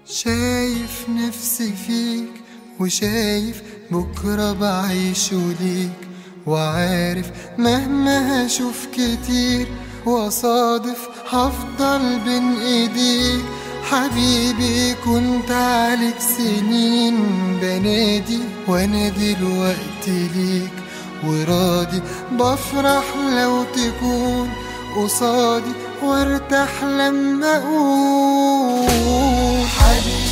شايف نفسي فيك وشايف بكرة بعيشه ليك وعارف مهما هشوف كتير وصادف هفضل بين ايديك حبيبي كنت عليك سنين بنادي وانا دلوقتي ليك وراضي بفرح لو تكون قصادي وارتاح لما اقول حبيبي